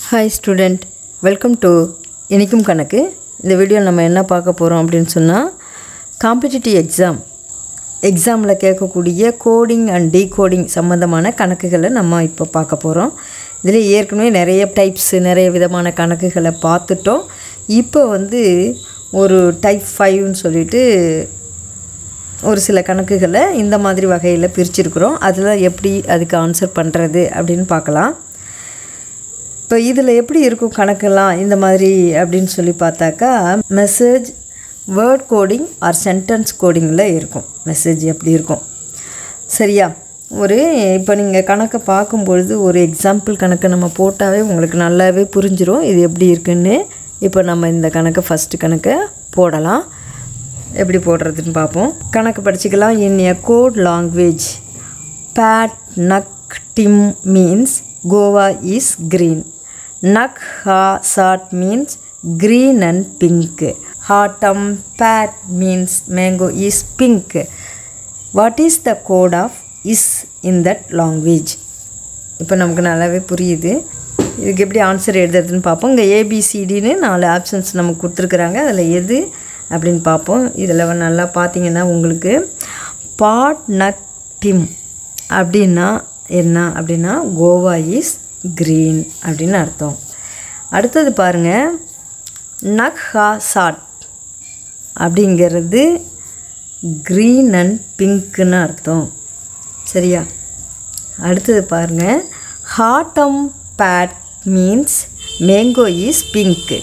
hi student welcome to இனிக்கும் கணக்கு இந்த வீடியோ நம்ம என்ன பார்க்க போகிறோம் அப்படின்னு சொன்னால் காம்படிட்டிவ் எக்ஸாம் எக்ஸாமில் கேட்கக்கூடிய கோடிங் அண்ட் டீகோடிங் சம்மந்தமான கணக்குகளை நம்ம இப்போ பார்க்க போகிறோம் இதில் ஏற்கனவே நிறைய டைப்ஸு நிறைய விதமான கணக்குகளை பார்த்துட்டோம் இப்போ வந்து ஒரு டைப் ஃபைவ்னு சொல்லிட்டு ஒரு சில கணக்குகளை இந்த மாதிரி வகையில் பிரிச்சிருக்கிறோம் அதில் எப்படி அதுக்கு ஆன்சர் பண்ணுறது அப்படின்னு பார்க்கலாம் இப்போ இதில் எப்படி இருக்கும் கணக்கெல்லாம் இந்த மாதிரி அப்படின்னு சொல்லி பார்த்தாக்கா message word coding or sentence கோடிங்கில் இருக்கும் மெசேஜ் எப்படி இருக்கும் சரியா ஒரு இப்போ நீங்கள் கணக்கை பார்க்கும்பொழுது ஒரு எக்ஸாம்பிள் கணக்கை நம்ம போட்டாவே உங்களுக்கு நல்லாவே புரிஞ்சிரும் இது எப்படி இருக்குன்னு இப்போ நம்ம இந்த கணக்கை ஃபஸ்ட்டு கணக்கை போடலாம் எப்படி போடுறதுன்னு பார்ப்போம் கணக்கு படிச்சுக்கலாம் in a code language pat nak tim means guava is green nak ha chat means green and pink hattam pat means mango is pink what is the code of is in that language இப்போ நமக்கு நல்லாவே புரியுது இதுக்கு எப்படி answer எழுதுறதுன்னு பார்ப்போம் இங்கே ஏபிசிடின்னு நாலு options நமக்கு கொடுத்துருக்குறாங்க அதில் எது அப்படின்னு பார்ப்போம் இதில் நல்லா பார்த்தீங்கன்னா உங்களுக்கு பாட் நக் டிம் அப்படின்னா என்ன அப்படின்னா கோவா இஸ் க்ரீன் அப்படின்னு அர்த்தம் அடுத்தது பாருங்கள் நக் ஹா சாட் அப்படிங்கிறது க்ரீன் அண்ட் பிங்க்குன்னு அர்த்தம் சரியா அடுத்தது பாருங்கள் hattam pat means mango is pink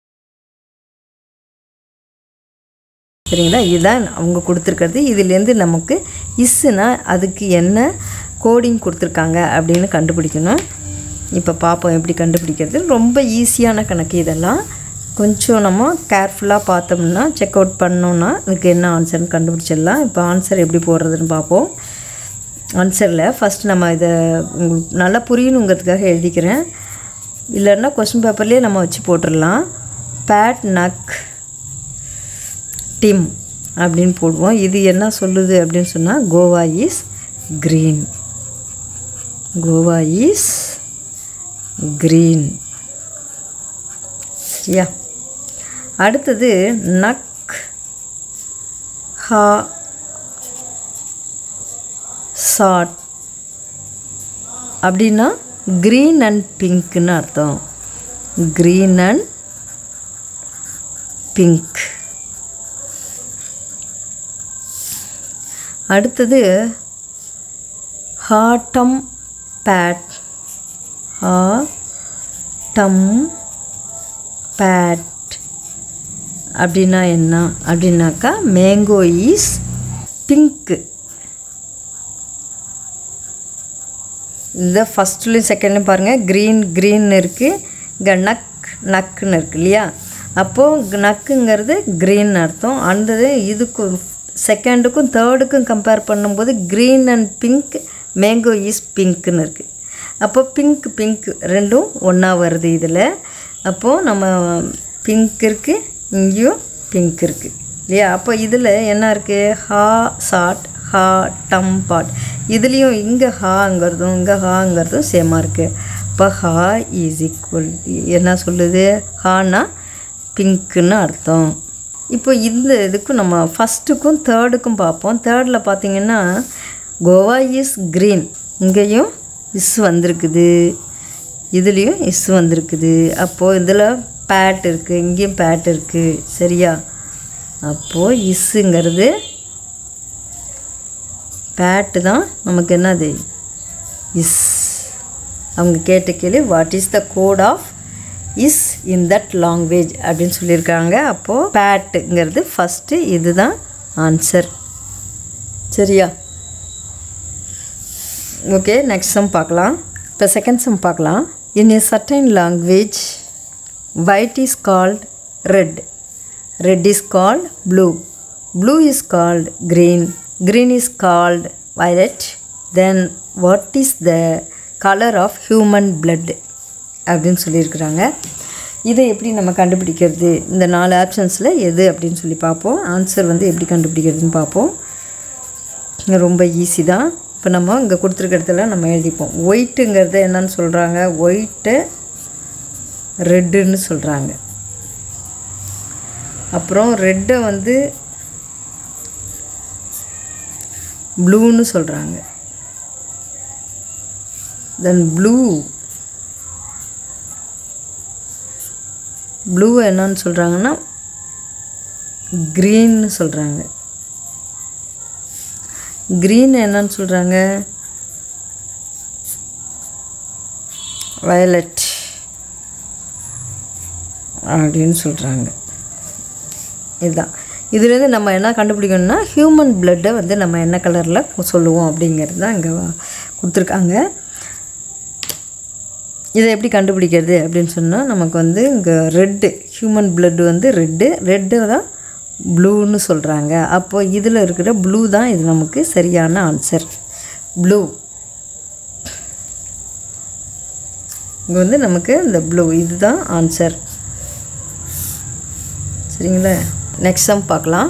சரிங்களா இதுதான் அவங்க கொடுத்துருக்கிறது இதுலேருந்து நமக்கு இஸ்ஸுனா அதுக்கு என்ன கோடிங் கொடுத்துருக்காங்க அப்படின்னு கண்டுபிடிக்கணும் இப்போ பார்ப்போம் எப்படி கண்டுபிடிக்கிறது ரொம்ப ஈஸியான கணக்கு இதெல்லாம் கொஞ்சம் நம்ம கேர்ஃபுல்லாக பார்த்தோம்னா செக் அவுட் பண்ணோன்னா இதுக்கு என்ன ஆன்சர்னு கண்டுபிடிச்சிடலாம் இப்போ ஆன்சர் எப்படி போடுறதுன்னு பார்ப்போம் ஆன்சரில் ஃபஸ்ட் நம்ம இதை உங்களுக்கு நல்லா புரியணுங்கிறதுக்காக எழுதிக்கிறேன் இல்லைன்னா கொஸ்டின் பேப்பர்லேயே நம்ம வச்சு போட்டுடலாம் பேட் நக் டிம் அப்படின்னு போடுவோம் இது என்ன சொல்லுது அப்படின்னு சொன்னால் guava is green guava is green சரியா அடுத்தது நக் ஹா சாட் அப்படின்னா க்ரீன் அண்ட் பிங்க்னு அர்த்தம் க்ரீன் அண்ட் பிங்க் அடுத்தது ஹாட்டம் பேட் ஹாட்டம் பேட் அப்படின்னா என்ன அப்படின்னாக்கா மேங்கோ இஸ் பிங்க்கு இந்த ஃபஸ்ட்லேயும் செகண்ட்லையும் பாருங்கள் க்ரீன் க்ரீன் இருக்குது இங்கே நக் நக்குன்னு இருக்கு இல்லையா அப்போது நக்குங்கிறது க்ரீன் அர்த்தம் அந்த இதுக்கும் செகண்டுக்கும் தேர்டுக்கும் கம்பேர் பண்ணும்போது green and pink mango is பிங்க்குன்னு இருக்குது அப்போ பிங்க் பிங்க் ரெண்டும் ஒன்றா வருது இதில் அப்போது நம்ம பிங்க் இருக்குது இங்கேயும் பிங்க் இருக்குது இல்லையா அப்போ இதில் என்ன இருக்குது ஹா சாட் ஹா டம் பாட் இதுலேயும் இங்கே ஹாங்கிறதும் இங்கே ஹாங்கிறதும் சேமாக இருக்குது இப்போ ஹா இஸ் ஈக்குவல் என்ன சொல்லுது ஹானா பிங்க்குன்னு அர்த்தம் இப்போ இந்த இதுக்கும் நம்ம ஃபஸ்ட்டுக்கும் தேர்டுக்கும் பார்ப்போம் தேர்டில் பார்த்தீங்கன்னா கோவா இஸ் க்ரீன் இங்கேயும் இஸ் வந்திருக்குது இதுலேயும் இஸ் வந்திருக்குது அப்போது இதில் பேட் இருக்குது இங்கேயும் பேட் இருக்குது சரியா அப்போது இஸ்ஸுங்கிறது பேட்டு தான் நமக்கு என்னது இஸ் அவங்க கேட்ட கேள்வி what is the code of is in that language அப்படின்னு சொல்லியிருக்காங்க அப்போது பேட்டுங்கிறது ஃபஸ்ட்டு இதுதான் ஆன்சர் சரியா ஓகே நெக்ஸ்ட் சம் பார்க்கலாம் இப்போ செகண்ட் சம் பார்க்கலாம் in a certain language white is called red red is called blue blue is called green green is called violet then what is the colour of human blood அப்படின்னு சொல்லியிருக்கிறாங்க இதை எப்படி நம்ம கண்டுபிடிக்கிறது இந்த நாலு ஆப்ஷன்ஸில் எது அப்படின்னு சொல்லி பார்ப்போம் ஆன்சர் வந்து எப்படி கண்டுபிடிக்கிறதுன்னு பார்ப்போம் ரொம்ப ஈஸி தான் இப்போ நம்ம இங்கே கொடுத்துருக்க இடத்துல நம்ம எழுதிப்போம் ஒயிட்டுங்கிறது என்னன்னு சொல்கிறாங்க ஒயிட்டு ரெட்டுன்னு சொல்கிறாங்க அப்புறம் ரெட்டை வந்து ப்ளூன்னு சொல்கிறாங்க தென் ப்ளூ ப்ளூ என்னன்னு சொல்கிறாங்கன்னா க்ரீன்னு சொல்கிறாங்க க்ரீன் என்னன்னு சொல்கிறாங்க வயலட் அப்படின்னு சொல்கிறாங்க இதுதான் இதுலேருந்து நம்ம என்ன கண்டுபிடிக்கணும்னா ஹியூமன் பிளட்டை வந்து நம்ம என்ன கலரில் சொல்லுவோம் அப்படிங்கிறது தான் இங்கே கொடுத்துருக்காங்க இதை எப்படி கண்டுபிடிக்கிறது அப்படின்னு சொன்னால் நமக்கு வந்து இங்கே ரெட்டு ஹியூமன் பிளட் வந்து ரெட்டு ரெட்டு தான் ப்ளூன்னு சொல்கிறாங்க அப்போ இதில் இருக்கிற ப்ளூ தான் இது நமக்கு சரியான ஆன்சர் ப்ளூ இங்கே வந்து நமக்கு இந்த ப்ளூ இதுதான் ஆன்சர் சரிங்களா நெக்ஸ்ட் சம் பார்க்கலாம்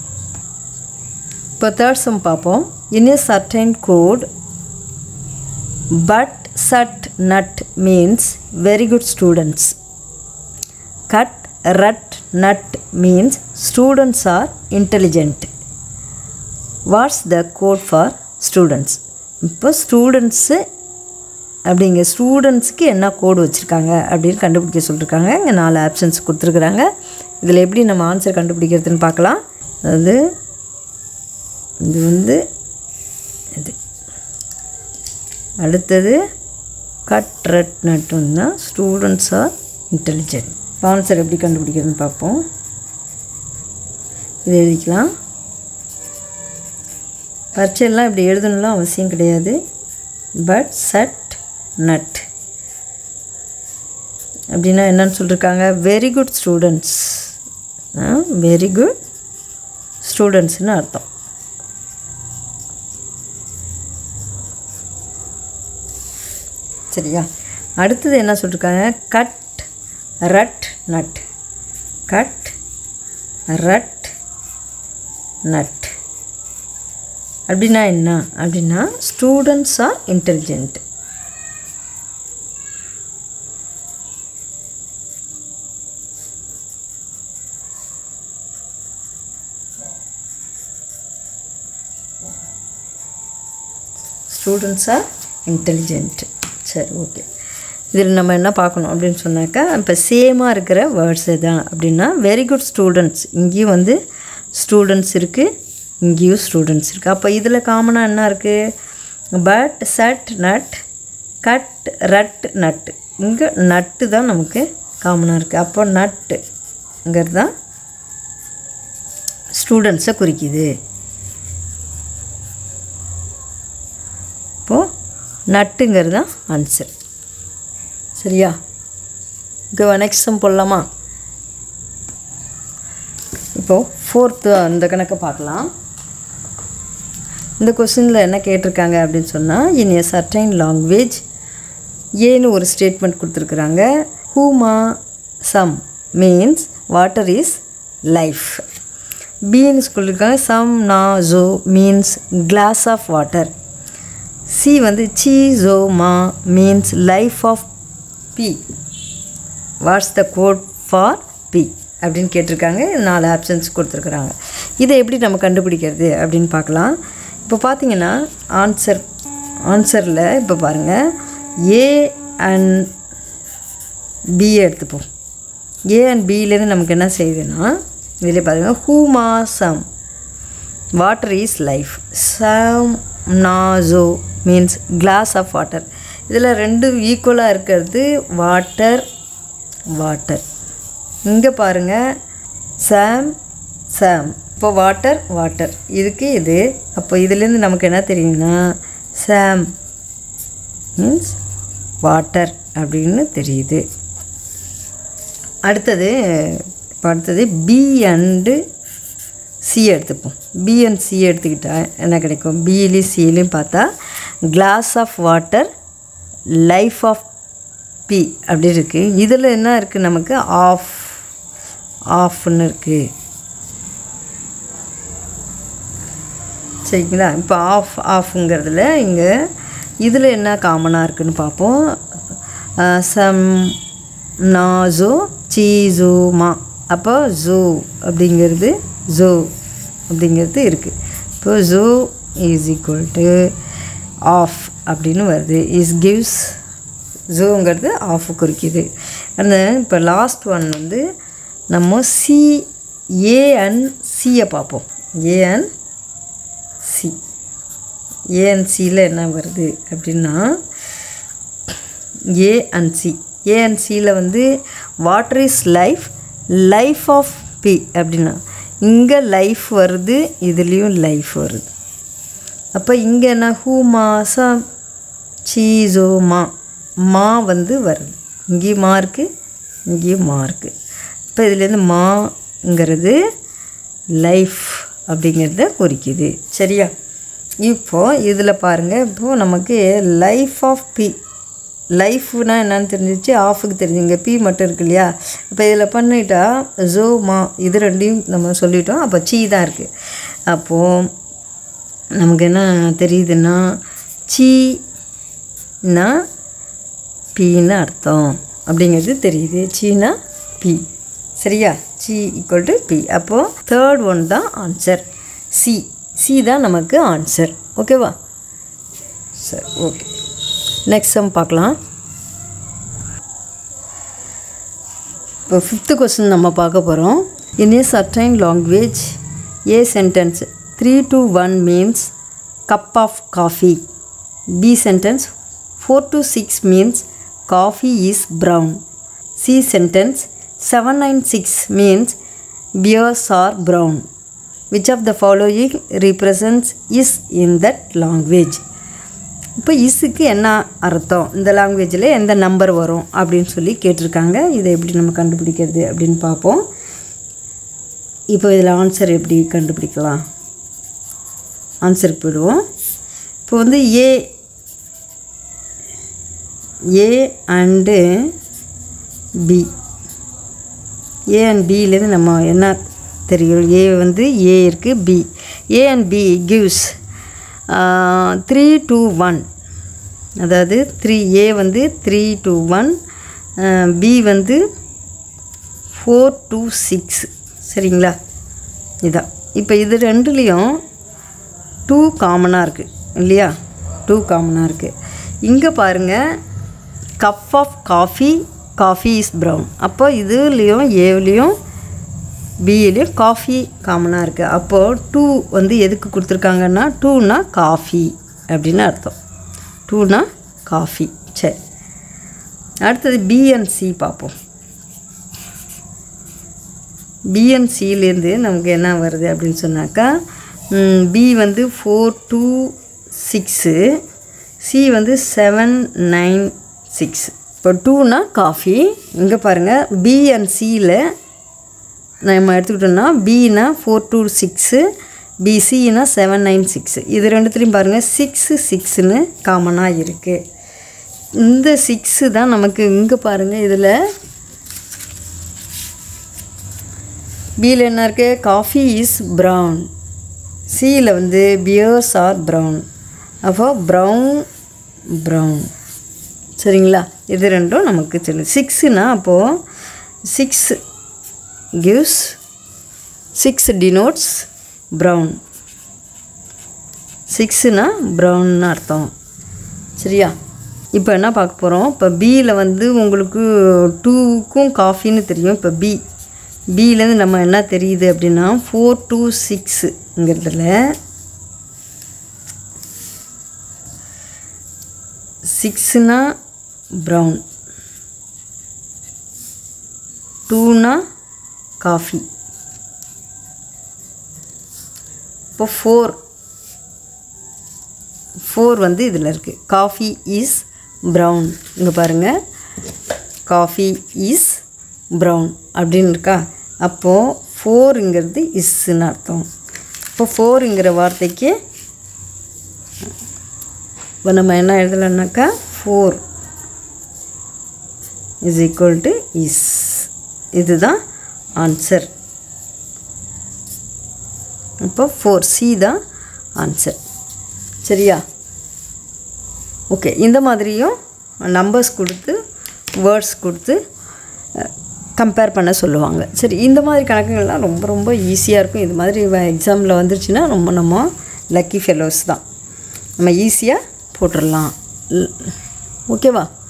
இப்போ தேர்ட் சம் பார்ப்போம் in a certain code but sut nut means very good students cut rut nut means students are intelligent what's the code for students இப்போ ஸ்டூடெண்ட்ஸு அப்படிங்க ஸ்டூடெண்ட்ஸ்க்கு என்ன கோடு வச்சுருக்காங்க அப்படின்னு கண்டுபிடிக்க சொல்லியிருக்காங்க இங்கே நாலு ஆப்ஷன்ஸ் கொடுத்துருக்குறாங்க இதில் எப்படி நம்ம ஆன்சர் கண்டுபிடிக்கிறதுன்னு பார்க்கலாம் அதாவது இது வந்து இது அடுத்தது கட் ரெட் நட்டுன்னா ஸ்டூடெண்ட்ஸ் ஆர் இன்டெலிஜென்ட் ஆன்சர் எப்படி கண்டுபிடிக்கிறதுன்னு பார்ப்போம் இது எழுதிக்கலாம் பரீட்சையெல்லாம் இப்படி எழுதணும்லாம் அவசியம் கிடையாது பட் சட் நட் அப்படின்னா என்னன்னு சொல்லியிருக்காங்க very good students very good ஸ்டூடெண்ட்ஸ்னு அர்த்தம் சரியா அடுத்தது என்ன சொல்லியிருக்காங்க cut rut nut cut rut nut அப்படின்னா என்ன அப்படின்னா students are intelligent students are intelligent சரி ஓகே இதில் நம்ம என்ன பார்க்கணும் அப்படின்னு சொன்னாக்கா இப்போ சேமாக இருக்கிற வேர்ட்ஸ் தான் அப்படின்னா வெரி குட் ஸ்டூடெண்ட்ஸ் இங்கேயும் வந்து ஸ்டூடெண்ட்ஸ் இருக்குது இங்கேயும் ஸ்டூடெண்ட்ஸ் இருக்குது அப்போ இதில் காமனாக என்ன இருக்குது but sut nut cut rut nut இங்கே நட்டு தான் நமக்கு காமனாக இருக்குது அப்போ நட்டுங்கிறது தான் ஸ்டூடெண்ட்ஸை குறிக்குது இப்போது நட்டுங்கிறது தான் ஆன்சர் சரியா ஓகே நெக்ஸ்ட் சம் போடலாமா இப்போது ஃபோர்த்து அந்த கணக்கை பார்க்கலாம் இந்த கொஸ்டினில் என்ன கேட்டிருக்காங்க அப்படின்னு சொன்னால் இன் எ சர்டைன் லாங்குவேஜ் ஏன்னு ஒரு ஸ்டேட்மெண்ட் கொடுத்துருக்குறாங்க huma sum means water is life பீன்னு சொல்லியிருக்காங்க sum na jo means glass of water C வந்து C jo ma means life of B what's the code for B அப்படின்னு கேட்டிருக்காங்க நாலு ஆப்ஷன்ஸ் கொடுத்துருக்குறாங்க இதை எப்படி நம்ம கண்டுபிடிக்கிறது அப்படின்னு பார்க்கலாம் இப்போ பார்த்தீங்கன்னா ஆன்சர் ஆன்சரில் இப்போ பாருங்கள் ஏ அண்ட் பி எடுத்துப்போம் ஏ அண்ட் பியிலேருந்து நமக்கு என்ன செய்யுதுன்னா இதில் பாருங்கள் huma sum water is life sum naso means glass of water இதில் ரெண்டு ஈக்குவலாக இருக்கிறது வாட்டர் வாட்டர் இங்கே பாருங்கள் சாம் சாம் இப்போ வாட்டர் வாட்டர் இதுக்கு இது அப்போ இதுலேருந்து நமக்கு என்ன தெரியும்னா சாம் மீன்ஸ் வாட்டர் அப்படின்னு தெரியுது அடுத்தது இப்போ அடுத்தது பி அண்டு சி எடுத்துப்போம் பி அண்ட் சி எடுத்துக்கிட்டா என்ன கிடைக்கும் பியிலையும் சியிலையும் பார்த்தா glass of water life of B அப்படி இருக்குது இதில் என்ன இருக்குது நமக்கு ஆஃப் ஆஃப்னு இருக்குது சரிங்களா இப்போ ஆஃப் ஆஃப்ங்கிறதுல இங்கே இதில் என்ன காமனாக இருக்குதுன்னு பார்ப்போம் சம் நாசோ சீசோமா அப்போ ஜூ அப்படிங்கிறது ஜூ அப்படிங்கிறது இருக்குது இப்போ jo is equal to of அப்படின்னு வருது இஸ் கிவ்ஸ் ஜூங்கிறது ஆஃப் குறிக்குது அந்த இப்போ லாஸ்ட் ஒன் வந்து நம்ம சி ஏ அண்ட் சியை பார்ப்போம் A and C A and சியில் என்ன வருது அப்படின்னா A and C A and சியில் வந்து water is life life of B அப்படின்னா இங்கே லைஃப் வருது இதுலேயும் லைஃப் வருது அப்போ இங்கே என்ன ஹூ மாசா சீசோ மா மா வந்து வருது இங்கேயும் மா இருக்குது இங்கேயும் மா இருக்குது இப்போ இதுலேருந்து மாங்கிறது லைஃப் அப்படிங்கிறத குறிக்குது சரியா இப்போது இதில் பாருங்கள் இப்போது நமக்கு லைஃப் ஆஃப் பி லைஃப்னா என்னன்னு தெரிஞ்சிச்சு ஆஃபுக்கு தெரிஞ்சுங்க பி மட்டும் இருக்கு இல்லையா இப்போ இதில் பண்ணிட்டா ஜோ மா இது ரெண்டையும் நம்ம சொல்லிட்டோம் அப்போ சீ தான் இருக்குது அப்போது நமக்கு என்ன தெரியுதுன்னா சீனா பின்னு அர்த்தம் அப்படிங்கிறது தெரியுது சீனா பி சரியா சி ஈக்குவல் டு பி அப்போது தேர்ட் ஒன் தான் ஆன்சர் சி சி தான் நமக்கு ஆன்சர் ஓகேவா சரி ஓகே நெக்ஸ்ட் சம் பார்க்கலாம் இப்போ ஃபிஃப்த்து கொஸ்டின் நம்ம பார்க்க போகிறோம் in a certain language A sentence three two one means cup of coffee B sentence four two six means coffee is brown C sentence seven nine six means bears are brown which of the following represents is in that language இப்போ இஸ்ஸுக்கு என்ன அர்த்தம் இந்த லாங்குவேஜில் எந்த number வரும் அப்படின்னு சொல்லி கேட்டிருக்காங்க இதை எப்படி நம்ம கண்டுபிடிக்கிறது அப்படின்னு பார்ப்போம் இப்போ இதில் ஆன்சர் எப்படி கண்டுபிடிக்கலாம் ஆன்சருக்கு போயிடுவோம் இப்போ வந்து A A and B A and பியிலேருந்து நம்ம என்ன தெரியும் ஏ வந்து ஏ இருக்குது B A and B gives three two one அதாவது த்ரீ ஏ வந்து த்ரீ டூ ஒன் பி வந்து ஃபோர் டூ சிக்ஸ் சரிங்களா இதான் இப்போ இது ரெண்டுலேயும் டூ காமனாக இருக்குது இல்லையா டூ காமனாக இருக்குது இங்கே பாருங்கள் cup of coffee coffee is brown அப்போ இதுலேயும் ஏவ்லேயும் பிஏலையும் காஃபி காமனாக இருக்குது அப்போது டூ வந்து எதுக்கு கொடுத்துருக்காங்கன்னா டூனா காஃபி அப்படின்னு அர்த்தம் டூனா காஃபி சரி அடுத்தது பிஎன்சி பார்ப்போம் பிஎன்சிலேருந்து நமக்கு என்ன வருது அப்படின்னு சொன்னாக்கா பி வந்து ஃபோர் டூ சிக்ஸு சி வந்து செவன் நைன் சிக்ஸ் இப்போ டூனா காஃபி இங்கே பாருங்கள் பி அண்ட் சியில் நம்ம எடுத்துக்கிட்டோம்னா பினா ஃபோர் டூ சிக்ஸு பிசினா செவன் நைன் சிக்ஸு இது ரெண்டுத்துலேயும் பாருங்கள் சிக்ஸு சிக்ஸுன்னு காமனாக இருக்குது இந்த சிக்ஸு தான் நமக்கு இங்கே பாருங்கள் இதில் பியில் என்ன இருக்குது காஃபி இஸ் ப்ரௌன் சியில் வந்து பியர்ஸ் ஆர் ப்ரௌன் அப்போ ப்ரௌன் ப்ரௌன் சரிங்களா இது ரெண்டும் நமக்கு தெரியும் சிக்ஸுனா அப்போது சிக்ஸ் gives 6 denotes brown 6னா ப்ரௌன்னு அர்த்தம் சரியா இப்போ என்ன பார்க்க போகிறோம் இப்போ பியில் வந்து உங்களுக்கு டூக்கும் காஃபின்னு தெரியும் இப்போ பி பியிலேருந்து நம்ம என்ன தெரியுது அப்படின்னா ஃபோர் டூ சிக்ஸுங்கிறதுல சிக்ஸ்னா ப்ரௌன் டூனா காஃபி இப்போ ஃபோர் ஃபோர் வந்து இதில் இருக்குது காஃபி இஸ் ப்ரௌன் இங்கே பாருங்கள் காஃபி இஸ் ப்ரௌன் அப்படின்னு இருக்கா அப்போது ஃபோருங்கிறது இஸ்ன்னு அர்த்தம் இப்போ ஃபோருங்கிற வார்த்தைக்கு இப்போ நம்ம என்ன எழுதலைன்னாக்கா four is equal to is இதுதான் ஆன்சர் இப்போ ஃபோர் சி தான் ஆன்சர் சரியா ஓகே இந்த மாதிரியும் நம்பர்ஸ் கொடுத்து வேர்ட்ஸ் கொடுத்து கம்பேர் பண்ண சொல்லுவாங்க சரி இந்த மாதிரி கணக்குகள்லாம் ரொம்ப ரொம்ப ஈஸியாக இருக்கும் இது மாதிரி எக்ஸாமில் வந்துருச்சுன்னா ரொம்ப நம்ம லக்கி ஃபெலோஸ் தான் நம்ம ஈஸியாக போட்டுடலாம் ஓகேவா